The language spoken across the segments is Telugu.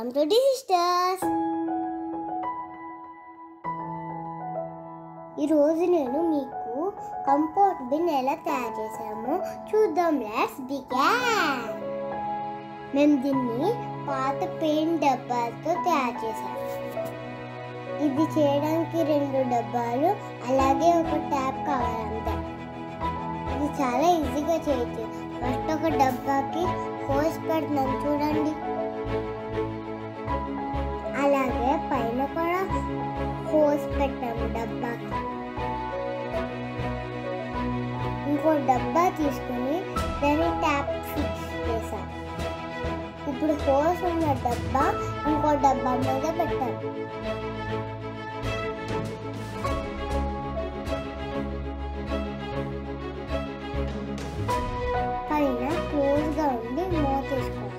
వెల్కమ్ టు డి సిస్టర్స్ ఈరోజు నేను మీకు కంపోస్ట్ బిన్ ఎలా తయారు చేసామో చూద్దాం లెట్స్ బిగాన్ మేము దీన్ని పాత పెయింట్ డబ్బాలతో తయారు చేసాము ఇది చేయడానికి రెండు డబ్బాలు అలాగే ఒక ట్యాప్ కావాలంతే ఇది చాలా ఈజీగా చేయొచ్చు ఫస్ట్ ఒక డబ్బాకి హోస్ పెడుతున్నాం చూడండి అలాగే పైన కూడా హోస్ పెట్టాము డబ్బాకి ఇంకో డబ్బా తీసుకుని దాన్ని ట్యాప్ ఫిక్స్ చేసాం ఇప్పుడు హోస్ ఉన్న డబ్బా ఇంకో డబ్బా మీద పెట్టాం పైన క్లోజ్గా ఉండి మూత వేసుకోవాలి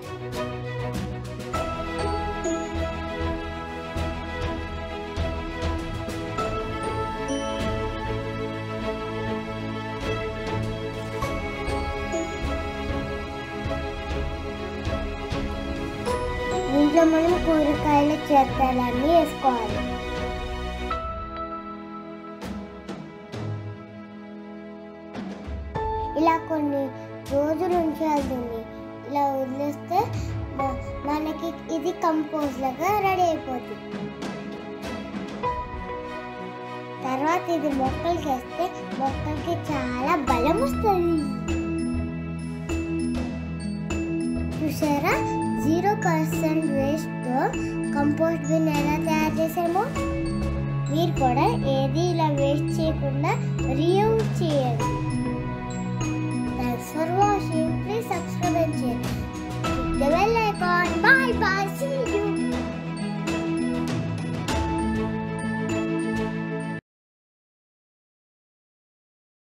దీంట్లో మనం కూరగాయల చెత్తలన్నీ వేసుకోవాలి ఇలా కొన్ని రోజులు ఉంచాలి దీన్ని ఇలా వదిలేస్తే మ- మనకి ఇది కంపోజ్ లాగా రెడీ అయిపోతుంది తర్వాత ఇది మొక్కలకి వేస్తే మొక్కలకి చాలా బలం వస్తుంది చూసారా జీరో పర్సెంట్ వేస్ట్తో కంపోస్ట్ బిన్ ఎలా తయారు చేసామో మీరు కూడా ఏది ఇలా